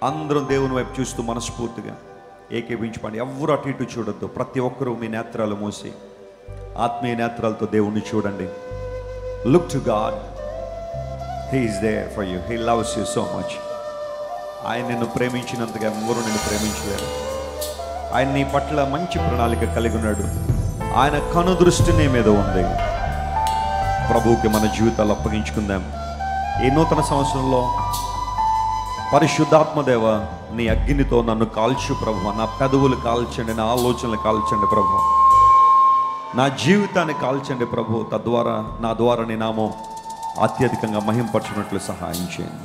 అందరం దేవుని వైపు చూస్తూ మనస్ఫూర్తిగా ఏకీభించుకోండి ఎవ్వరు అటు ఇటు చూడొద్దు ప్రతి ఒక్కరూ మీ నేత్రాలు మూసి ఆత్మీయ నేత్రాలతో దేవుణ్ణి చూడండి look to God he is there for you he loves you so much ఆయన నిన్ను ప్రేమించినంతగా ఎవరు నిన్ను ప్రేమించలేరు ఆయన నీ పట్ల మంచి ప్రణాళిక కలిగి ఉన్నాడు ఆయన కనుదృష్టి నీ మీద ఉంది ప్రభువుకి మన జీవితాలు అప్పగించుకుందాం ఈ నూతన సంవత్సరంలో పరిశుద్ధాత్మదేవ నీ అగ్నితో నన్ను కాల్చు ప్రభు నా పెదవులు కాల్చండి నా ఆలోచనలు కాల్చండి ప్రభు నా జీవితాన్ని కాల్చండి ప్రభు తద్వారా నా ద్వారా నీ నామం అత్యధికంగా మహింపరచినట్లు సహాయం చేయండి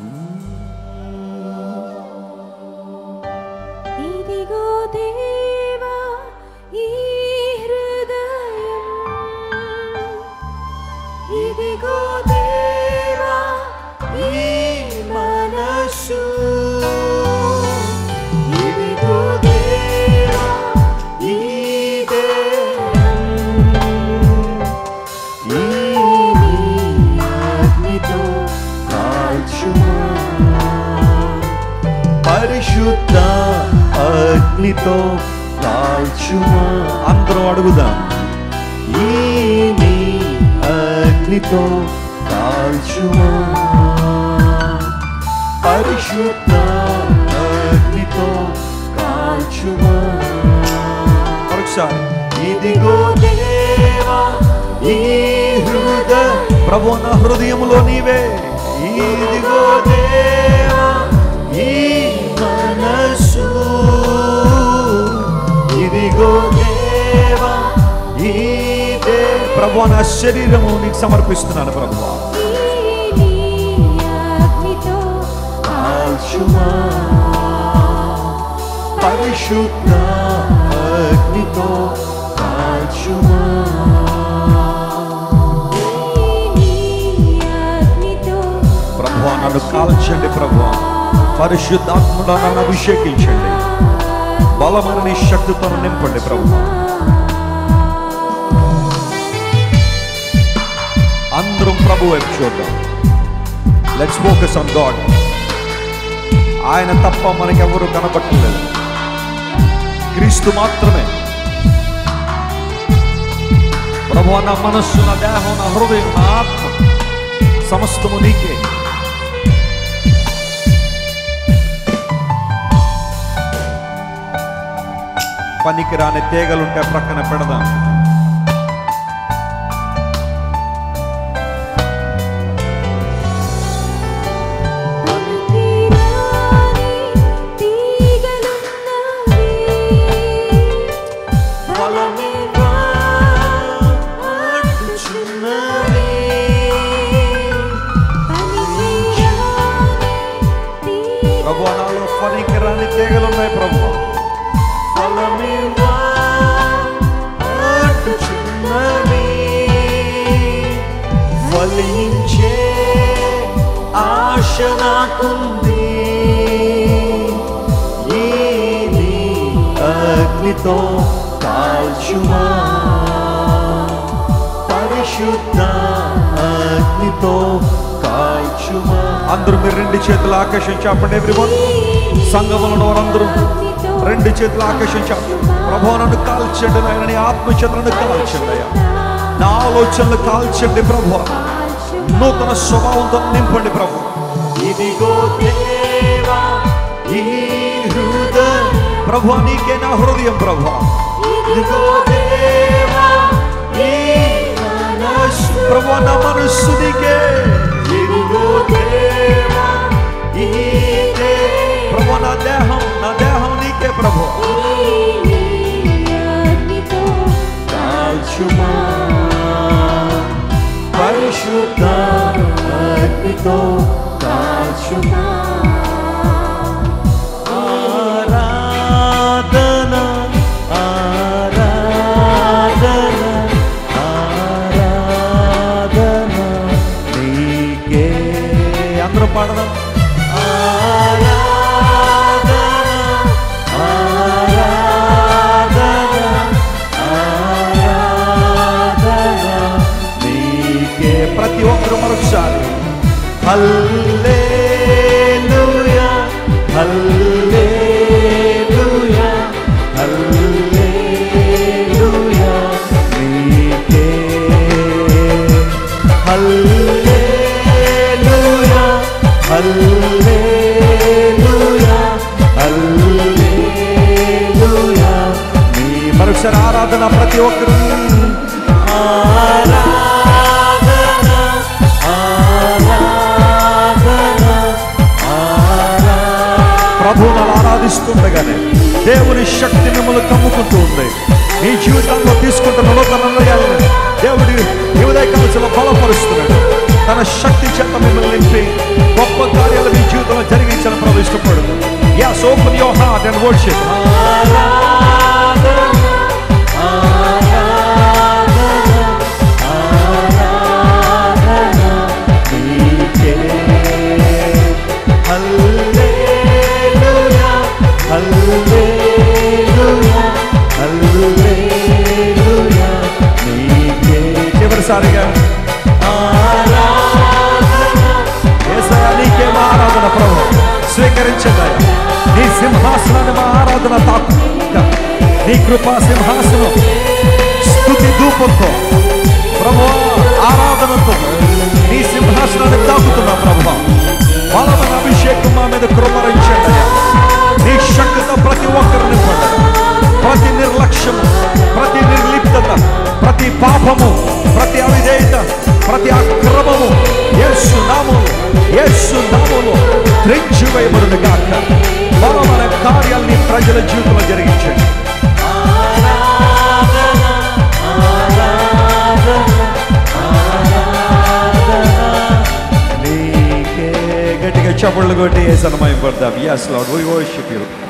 ఇదిగో దేవా ఈ హృదయం ఇదిగో దేవా ఈ మనసు ఇదిగో దేవా ఈ దేహం ఈ నీ అగ్నితో కాల్చుమా పరిశుద్ధ అగ్నితో కాల్చుమా అందరం అడుగుదాం ఈ నీ అగ్నితో కాల్చుమా పరిశుద్ధ అగ్నితో కాల్చుమా మరొకసారి ఇదిగో దేవా ఈ హృదయ ప్రభు నా హృదయములో నీవే ఇదిగో దేవా ఈ మనసు ఇదిగో దేవా ఈ దే ప్రభు నా శరీరము నీకు సమర్పిస్తున్నాను ప్రభు నీ అగ్నితో కాల్చుమా పరిశుద్ధ అగ్నితో కాల్చుమా నీ అగ్నితో ప్రభు నన్ను కాల్చండి ప్రభు పరిశుద్ధాత్ముడు నన్ను అభిషేకించండి బలమైన నీ శక్తితో నింపండి ప్రభు అందరం ప్రభు వైపు చూద్దాం లెట్స్ ఫోకస్ ఆన్ గాడ్ ఆయన తప్ప మనకెవరూ కనపట్టలేదు క్రీస్తు మాత్రమే ప్రభు నా మనస్సు నా దేహం నా హృదయం నా ఆత్మ సమస్తము నీకే పనికిరాని తీగలుంటే ప్రక్కన పెడదాం పనికిరాని తీగలున్నవి ఫలమివ్వా అడ్డుచున్నవి. పనికిరాని తీగ- ప్రభు నాలో పనికిరాని తీగలున్నాయి ప్రభు ఫలమివ్వా అడ్డుచున్నవి. ఫలించే ఆశ నాకుంది ఈ నీ అగ్నితో కాల్చుమా పరిశుద్ధ అగ్నితో కాల్చుమా అందరూ మీరు రెండు చేతులు ఆకాశం చెప్పండి ఎవ్రీవన్ సంఘములను వారందరూ రెండు చేతులు ఆకాశం చెప్పండి ప్రభు నన్ను కాల్చండి నాయన నీ ఆత్మచేతలను కాల్చండి అయ్యా నా ఆలోచనలు కాల్చండి ప్రభు నూతన స్వభావంతో నింపండి ప్రభు ఇదిగో దేవా ఈ హృదయ ప్రభు నీకే నా హృదయం ప్రభు ఇదిగో దేవా ఈ మనస్సు ప్రభు నా మనస్సు నీకే ఇదిగో దేవా ఈ దే ప్రభు నా దేహం నా దేహం నీకే ప్రభు నీ అగ్నితో కాల్చుమా పరిశుద్ధ అగ్నితో కాల్చుమా ఆరాధన ఆరాధన ఆరాధన నీకే అందరూ పాడదాం ఆరాధన ఆరాధన హల్లెలూయా హల్లెలూయా నీ మరొకసారి ఆరాధన ప్రతి ఒక్కరు ఆరాధన ఆరాధన ప్రభువును అలా ఆరాధిస్తుండగానే దేవుని శక్తి మిమ్మల్ని కమ్ముకుంటూ ఉంది మీ జీవితంలో తీసుకుంటున్న నూతన నిర్ణయాలను దేవుడి ఈ ఉదయకాలంలో బలపరుస్తున్నాడు తన శక్తి చేత మిమ్మల్ని నింపి గొప్ప కార్యాలు మీ జీవితంలో జరిగించాలని ప్రభు ఇష్టపడు as open your heart and worship hallelujah hallelujah hallelujah నీకే చివరిసారిగా ఆరాధన యేసయ్యా నీకే మా ఆరాధన ప్రభు స్వీకరించదయ్యా నీ సింహాసనాన్ని మా ఆరాధన తాకు నీ కృపా సింహాసనం స్థుతి ధూపంతో ప్రభు ఆరాధనతో నీ సింహాసనాన్ని తాకుతున్నా ప్రభు బలమైన అభిషేకం మా మీద కృపరించండి నీ శక్తితో ప్రతి ఒక్కరిని పొందండి ప్రతి నిర్లక్ష్యము ప్రతి నిర్లిప్తత ప్రతి పాపము ప్రతి అవిధేయత ప్రతి అక్రమము యేసు నామము యేసు నామము త్రెంచివేయబడును కాక బలమైన కార్యాల్ని ప్రజల జీవితంలో జరిగించండి నీకే గట్టిగా చప్పళ్ళు కొట్టి ఏ సన్మాయం పడదాం yes Lord we worship you